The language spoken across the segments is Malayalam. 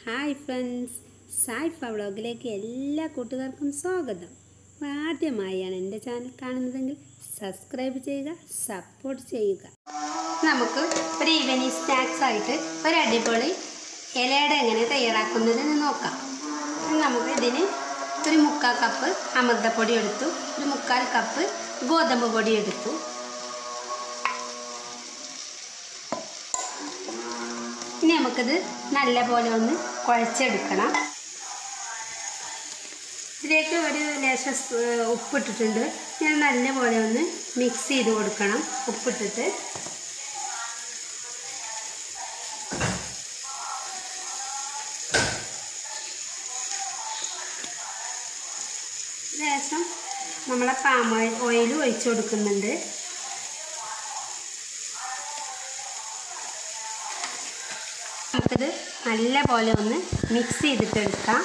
ഹായ് ഫ്രണ്ട്സ് സായിഫ വ്ളോഗിലേക്ക് എല്ലാ കൂട്ടുകാർക്കും സ്വാഗതം അപ്പോൾ ആദ്യമായാണ് എൻ്റെ ചാനൽ കാണുന്നതെങ്കിൽ സബ്സ്ക്രൈബ് ചെയ്യുക സപ്പോർട്ട് ചെയ്യുക നമുക്ക് ഒരു ഈവനിങ് സ്നാക്സ് ആയിട്ട് ഒരു അടിപൊളി ഇലയുടെ എങ്ങനെ തയ്യാറാക്കുന്നതെന്ന് നോക്കാം നമുക്ക് ഇതിന് ഒരു മുക്കാൽ കപ്പ് അമൃതപ്പൊടി എടുത്തു ഒരു മുക്കാൽ കപ്പ് ഗോതമ്പ് പൊടി എടുത്തു ഇനി നമുക്കിത് നല്ല പോലെ ഒന്ന് കുഴച്ചെടുക്കണം ഇതിലേക്ക് ഒരു ലേശം സ്- ഉപ്പിട്ടിട്ടുണ്ട് ഞാൻ നല്ല പോലെ ഒന്ന് മിക്സ് ചെയ്ത് കൊടുക്കണം ഉപ്പിട്ടിട്ട് ലേശം നമ്മളെ പാം ഓയിൽ ഒഴിച്ചു കൊടുക്കുന്നുണ്ട് നമുക്കിത് നല്ല പോലെ ഒന്ന് മിക്സ് ചെയ്തിട്ട് എടുക്കാം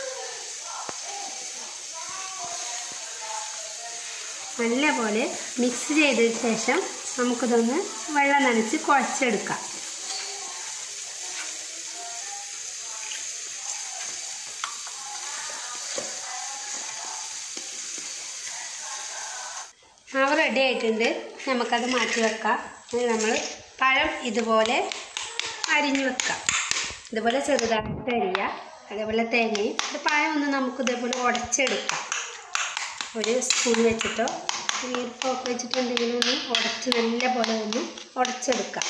നല്ല പോലെ മിക്സ് ചെയ്തതിന് ശേഷം നമുക്കിതൊന്ന് വെള്ളം നനച്ച് കുഴച്ചെടുക്കാം മാവ് റെഡി ആയിട്ടുണ്ട് നമുക്കത് മാറ്റി വെക്കാം ഇനി നമ്മൾ പഴം ഇതുപോലെ അരിഞ്ഞു വെക്കാം ഇതുപോലെ ചെറുതായിട്ട് അരിയുക അതേപോലെ തേങ്ങയും ഇത് പഴം ഒന്ന് നമുക്ക് ഇതേപോലെ ഉടച്ചെടുക്കാം ഒരു സ്പൂൺ വെച്ചിട്ടോ ഈർപ്പൊക്കെ വെച്ചിട്ടുണ്ടെങ്കിൽ ഒന്ന് ഉടച്ച് നല്ല പോലെ ഒന്ന് ഉടച്ചെടുക്കാം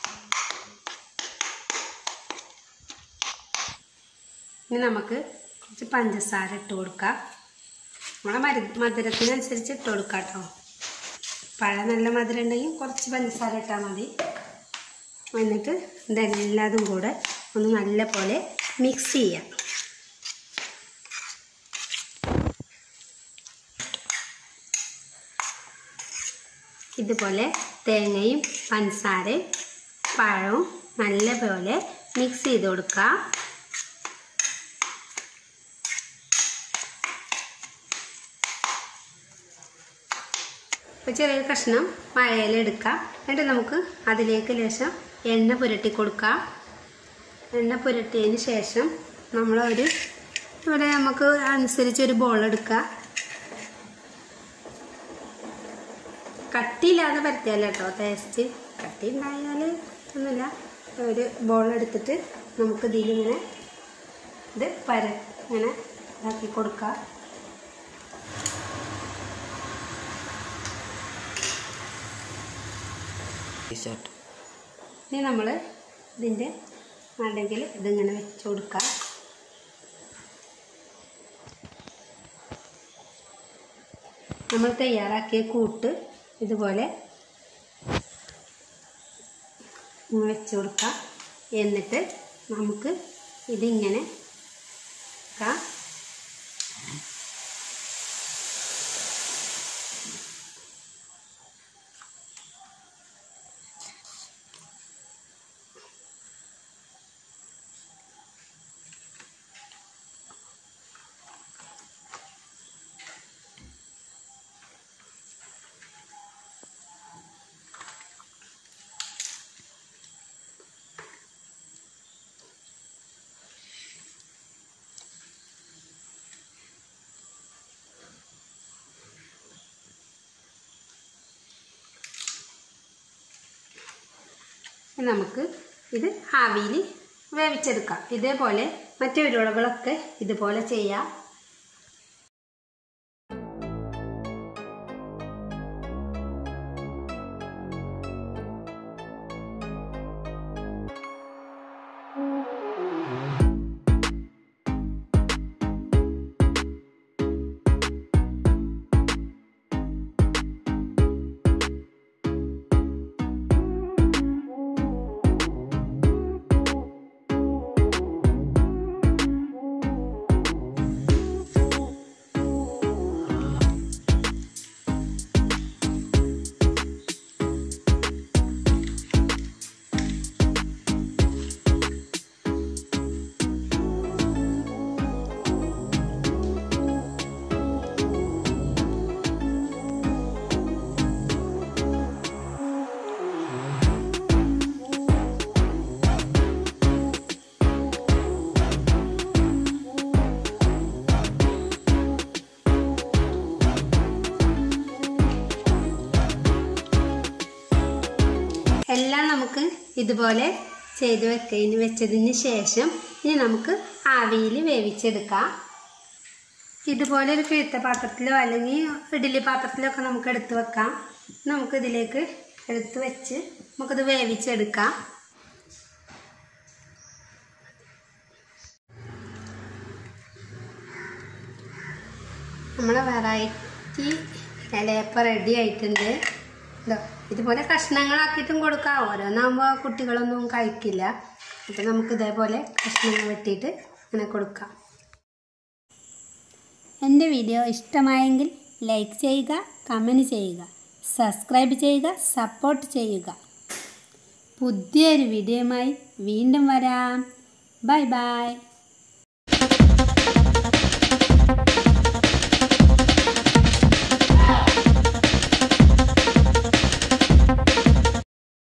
ഇനി നമുക്ക് കുറച്ച് പഞ്ചസാര ഇട്ട് കൊടുക്കാം നമ്മളെ മരു മധുരത്തിനനുസരിച്ച് ഇട്ട് കൊടുക്കാം കേട്ടോ പഴം നല്ല മധുരം ഉണ്ടെങ്കിൽ കുറച്ച് പഞ്ചസാര ഇട്ടാൽ മതി എന്നിട്ട് ഇതെല്ലാതും കൂടെ ഒന്ന് നല്ല പോലെ മിക്സ് ചെയ്യാം ഇതുപോലെ തേങ്ങയും പഞ്ചസാരയും പഴവും നല്ല പോലെ മിക്സ് ചെയ്ത് കൊടുക്കുക ഇപ്പോൾ ചെറിയ കഷ്ണം മഴയില എടുക്കാം എന്നിട്ട് നമുക്ക് അതിലേക്ക് ലേശം എണ്ണ പുരട്ടി കൊടുക്കാം എണ്ണ പുരട്ടിയതിന് ശേഷം നമ്മളൊരു ഇവിടെ നമുക്ക് അനുസരിച്ച് ഒരു ബോൾ എടുക്കുക കട്ടിയില്ലാതെ പരത്തിയാൽ കേട്ടോ ടേസ്റ്റ് കട്ടി ഉണ്ടായാൽ ഒന്നുമില്ല ഒരു ബോൾ എടുത്തിട്ട് നമുക്ക് ഇതിലിങ്ങനെ ഇത് പര ഇങ്ങനെ ഇതാക്കി കൊടുക്കുക ടീഷർട്ട് ഇനി നമ്മൾ ഇതിൻ്റെ നടുകിൽ ഇതിങ്ങനെ വെച്ച് കൊടുക്കാം നമ്മൾ തയ്യാറാക്കിയ കൂട്ട് ഇതുപോലെ ഇങ്ങനെ വെച്ച് കൊടുക്കാം എന്നിട്ട് നമുക്ക് ഇതിങ്ങനെ വെക്കാം ഇനി നമുക്ക് ഇത് ആവിയിൽ വേവിച്ചെടുക്കാം ഇതേപോലെ മറ്റു വിരളകളൊക്കെ ഇതുപോലെ ചെയ്യാം ഇതുപോലെ ചെയ്ത് വെക്കതിന് വെച്ചതിന് ശേഷം ഇനി നമുക്ക് ആവിയിൽ വേവിച്ചെടുക്കാം ഇതുപോലെ ഒരു കിഴുത്ത പാത്രത്തിലോ അല്ലെങ്കിൽ ഇഡ്ഡലി പാത്രത്തിലോ ഒക്കെ നമുക്ക് എടുത്ത് വെക്കാം നമുക്ക് ഇതിലേക്ക് എടുത്ത് വെച്ച് നമുക്കിത് വേവിച്ചെടുക്കാം നമ്മളെ വെറൈറ്റി ഇലയപ്പം റെഡി ആയിട്ടുണ്ട് ഇതോ ഇതുപോലെ കഷ്ണങ്ങളാക്കിയിട്ടും കൊടുക്കാം ഓരോന്നാകുമ്പോൾ കുട്ടികളൊന്നും കഴിക്കില്ല അപ്പം നമുക്ക് ഇതേപോലെ കഷ്ണങ്ങൾ വെട്ടിയിട്ട് അങ്ങനെ കൊടുക്കാം എൻ്റെ വീഡിയോ ഇഷ്ടമായെങ്കിൽ ലൈക്ക് ചെയ്യുക കമൻറ്റ് ചെയ്യുക സബ്സ്ക്രൈബ് ചെയ്യുക സപ്പോർട്ട് ചെയ്യുക പുതിയൊരു വീഡിയോയുമായി വീണ്ടും വരാം ബൈ ബൈ